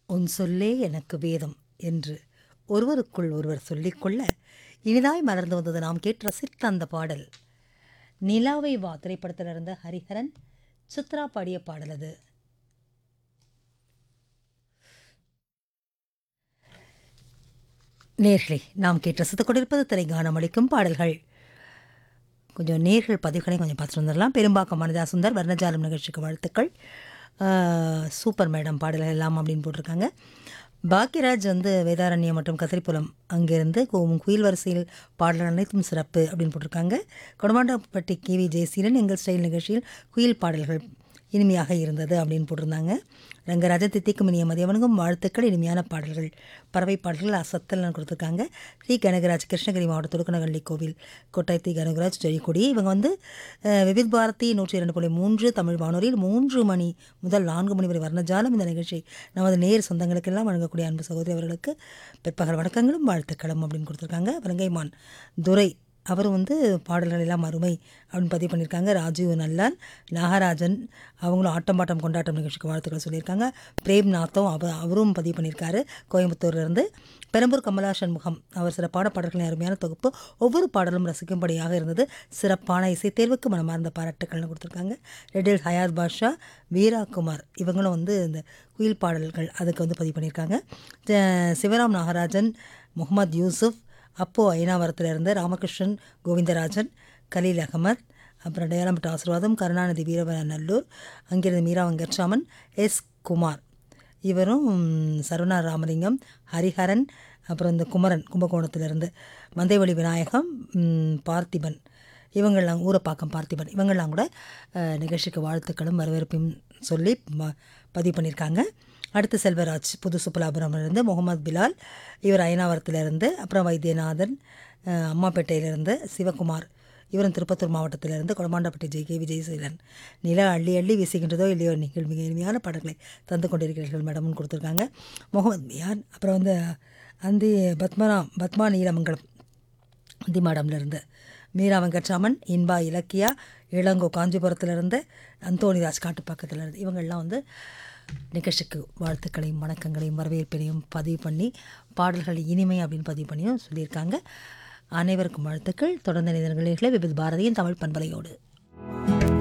உன் சொல்லே எனக்கு வேதம் என்று ஒருவருக்குள் ஒருவர் சொல்லிக்கொள்ள இனிதாய் மலர்ந்து வந்தது நாம் கேட்டு ரசித்த அந்த பாடல் நிலாவை வா திரைப்படத்தில் இருந்த ஹரிஹரன் சித்ரா பாடிய பாடல் அது நேர்களே நாம் கேட்டு ரசித்துக் கொண்டிருப்பது திரை கானம் அளிக்கும் பாடல்கள் கொஞ்சம் நேர்கள் பதிவுகளையும் கொஞ்சம் பார்த்துட்டு வந்துடலாம் பெரும்பாக்கம் மனிதா சுந்தர் வர்ணஜாலம் நிகழ்ச்சிக்கு வாழ்த்துக்கள் ஆஹ், சூப்பர் மேடம் பாடல்கள் எல்லாம் அப்படின்னு போட்டிருக்காங்க பாக்யராஜ் வந்து வேதாரண்யம் மற்றும் கத்திரிப்புலம் அங்கிருந்து கு- குயில் வரிசையில் பாடல்கள் அனைத்தும் சிறப்பு அப்படின்னு போட்டிருக்காங்க கொடமாண்டப்பட்டி கேவி ஜெயசீலன் எங்கள் ஸ்டைல் நிகழ்ச்சியில் குயில் பாடல்கள் இனிமையாக இருந்தது அப்படின்னு போட்டிருந்தாங்க ரங்கராஜன் தித்திக்கும் இனிய மதியவனுக்கும் வாழ்த்துக்கள் இனிமையான பாடல்கள் பறவை பாடல்கள் அசத்தல்னு கொடுத்துருக்காங்க தி கனகராஜ் கிருஷ்ணகிரி மாவட்டம் துடுக்கனகள்ளி கோவில் கோட்டை தி கனகராஜ் ஜெயக்கொடி இவங்க வந்து அஹ், விவித் பாரதி நூற்றி இரண்டு புள்ளி மூன்று தமிழ் வானொலியில் மூன்று மணி முதல் நான்கு மணி வரை வர்ணஜாலம் இந்த நிகழ்ச்சி நமது நேர் சொந்தங்களுக்கெல்லாம் வழங்கக்கூடிய அன்பு சகோதரி அவர்களுக்கு பிற்பகல் வணக்கங்களும் வாழ்த்துக்களும் அப்படின்னு கொடுத்துருக்காங்க வலங்கைமான் துரை அவர் வந்து பாடல்கள் எல்லாம் அருமை அப்படின்னு பதிவு பண்ணியிருக்காங்க ராஜீவ் நல்லான் நாகராஜன் அவங்களும் ஆட்டம் பாட்டம் கொண்டாட்டம் நிகழ்ச்சிக்கு வாழ்த்துக்கள் சொல்லியிருக்காங்க பிரேம் நாத்தம் அவர் அவரும் பதிவு பண்ணியிருக்காரு கோயம்புத்தூர்லேருந்து பெரம்பூர் கமலா சண்முகம் அவர் சிறப்பான பாடல்களின் அருமையான தொகுப்பு ஒவ்வொரு பாடலும் ரசிக்கும்படியாக இருந்தது சிறப்பான இசைத்தேர்வுக்கு மனமார்ந்த பாராட்டுக்கள்னு கொடுத்துருக்காங்க ரெட்டில் ஹயாத் பாஷா வீராகுமார் இவங்களும் வந்து இந்த குயில் பாடல்கள் அதுக்கு வந்து பதிவு பண்ணியிருக்காங்க ஜ- சிவராம் நாகராஜன் முகமது யூசுப் அப்போ ஐநாவரத்தில் இருந்த ராமகிருஷ்ணன் கோவிந்தராஜன் கலீல் அகமத் அப்புறம் டயாலம்பட்டு ஆசீர்வாதம் கருணாநிதி வீரவநல்லூர் அங்கிருந்து மீரா வெங்கட்ராமன் எஸ் குமார் இவரும் சரவணா ராமலிங்கம் ஹரிஹரன் அப்புறம் இந்த குமரன் கும்பகோணத்திலிருந்து மந்தைவழி விநாயகம் ம், பார்த்திபன் இவங்கெல்லாம் ஊரப்பாக்கம் பார்த்திபன் இவங்கெல்லாம் கூட அஹ், நிகழ்ச்சிக்கு வாழ்த்துக்களும் வரவேற்பையும் சொல்லி ம- பதிவு பண்ணியிருக்காங்க அடுத்து செல்வராஜ் புது சுப்பலாபுரமிலிருந்து முகமது பிலால் இவர் அயனாவரத்திலிருந்து அப்புறம் வைத்தியநாதன் அஹ், அம்மாப்பேட்டையிலிருந்து சிவகுமார் இவரும் திருப்பத்தூர் மாவட்டத்திலிருந்து கொடமாண்டப்பட்டி ஜெய் கே விஜயசீலன் நில அள்ளி அள்ளி வீசுகின்றதோ இல்லையோ நீங்கள் மிக இனிமையான பாடல்களை தந்து கொண்டிருக்கிறீர்கள் மேடம்னு கொடுத்துருக்காங்க முகமது மியான் அப்புறம் வந்து அந்தி பத்மனா பத்மா நீலமங்கலம் அந்திமாடம்லேருந்து மீரா வெங்கட்ராமன் இன்பா இலக்கியா இளங்கோ காஞ்சிபுரத்திலிருந்து அந்தோணிராஜ் காட்டுப்பாக்கத்திலிருந்து இவங்கெல்லாம் வந்து நிகழ்ச்சிக்கு வாழ்த்துக்களையும் வணக்கங்களையும் வரவேற்பினையும் பதிவு பண்ணி பாடல்கள் இனிமை அப்படின்னு பதிவு பண்ணியும் சொல்லியிருக்காங்க அனைவருக்கும் வாழ்த்துக்கள் தொடர்ந்து நிதர்களை விபித் பாரதியின் தமிழ் பண்பலையோடு